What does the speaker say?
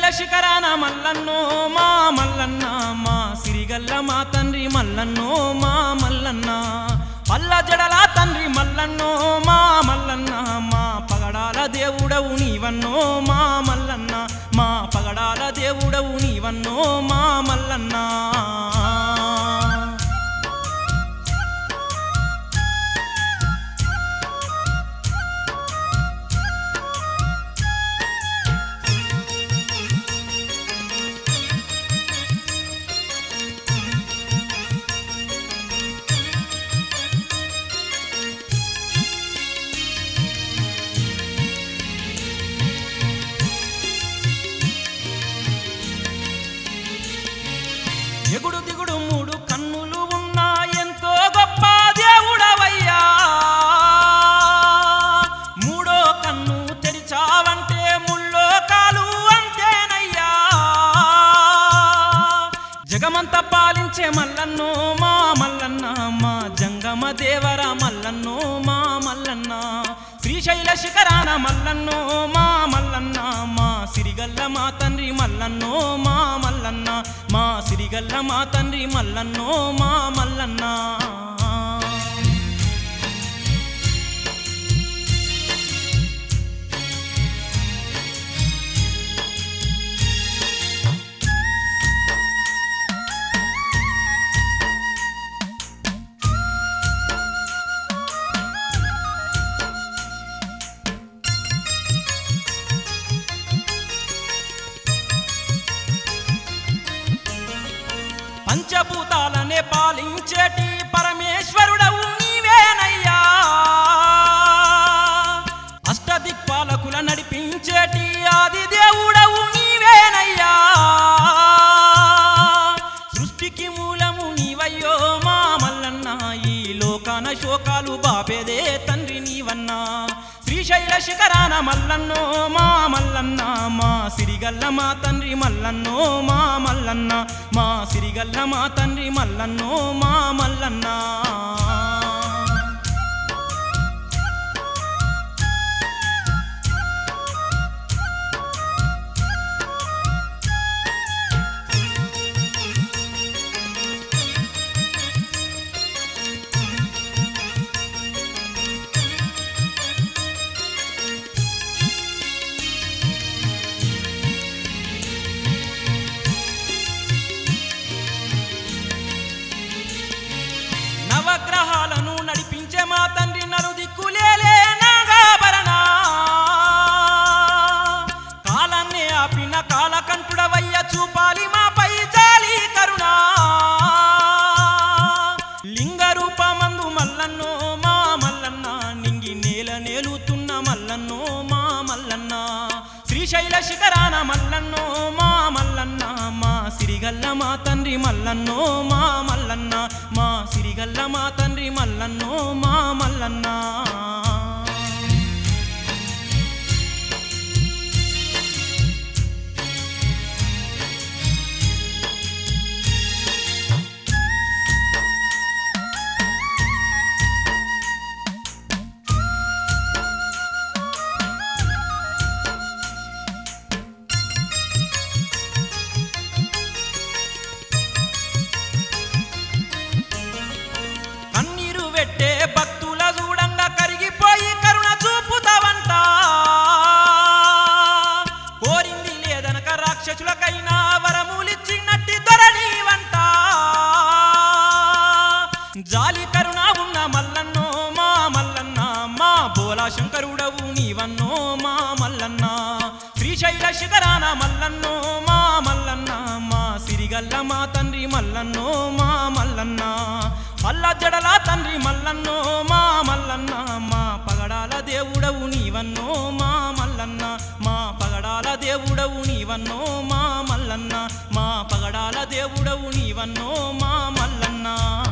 శ్రీశైల శిఖరాన మల్లన్నో మా మల్లన్న మా సిరిగల్ల మా తండ్రి మల్లన్నో మా మల్లన్న పల్ల జడల తండ్రి మల్లన్నో మా మల్లన్న మా పగడాల దేవుడవు నీవన్నో మా మల్లన్న మా పగడాల దేవుడవు నీవన్నో మా మల్లన్న ఎగుడు దిగుడు మూడు కన్నులు ఉన్నా ఎంతో గొప్ప దేవుడవయ్యా మూడో కన్ను తెరిచావంటే ముళ్ళో కాలు అంతేనయ్యా జగమంత పాలించే మల్లన్నో మా మల్లన్న మా జంగమ దేవర మల్లన్నో మా మల్లన్న శ్రీశైల శిఖరాన మల్లన్నో మా మల్లన్న మా సిరిగల్ల మా తండ్రి మల్లన్నో మా మల్లన్న మా సిరిగల్ల మా తండ్రి మల్లన్నో మా మల్లన్న పంచభూతాలనే పాలించేటి పరమేశ్వరుడవు నీవేనయ్యా అష్టదిక్పాలకుల నడిపించేటి ఆది దేవుడవు నీవేనయ్యా సృష్టికి మూలము నీవయ్యో మా మల్లన్న ఈ లోకాన శోకాలు బాపేదే తండ్రి నీవన్నా శ్రీశైల శిఖరాన మల్లన్నో మా మల్లన్న మా సిరిగల్ల మా తండ్రి మల్లన్నో మా మల్లన్న మా సిరిగల్ల మా తండ్రి మల్లన్నో మా మల్లన్న నవగ్రహాలను నడిపించే మా తండ్రి నలు దిక్కులేలే నాగాభరణ కాలాన్ని ఆపిన కాలకంఠుడవయ్య చూపాలి మాపై జాలి కరుణ లింగ రూపమందు మల్లన్నో మా మల్లన్న నింగి నేల నేలుతున్న మల్లన్నో మా మల్లన్న శ్రీశైల శిఖరాన మల్లన్నో మా మల్లన్న మా సిరిగల్ల మా తండ్రి మల్లన్నో మా మల్లన్న మా సిరిగల్ల మా తండ్రి మల్లన్నో మా మల్లన్న కన్నీరు పెట్టే భక్తుల చూడంగా కరిగిపోయి కరుణ చూపుతావంట కోరింది లేదనక రాక్షసులకైనా వరములిచ్చినట్టి దొరనీవంట జాలి కరుణ ఉన్న మల్లన్నో మా మల్లన్న మా బోలా శంకరుడవు నీవన్నో మా మల్లన్న శ్రీశైల శిఖరాన మల్లన్నో మా మల్లన్న మా సిరిగల్ల మా తండ్రి మల్లన్నో మా మల్లన్న పల్ల జడల తండ్రి మల్లన్నో మా మల్లన్న మా పగడాల దేవుడవు నీవన్నో మా మల్లన్న మా పగడాల దేవుడవు నీవన్నో మా మల్లన్న మా పగడాల దేవుడవు నీవన్నో మా మల్లన్న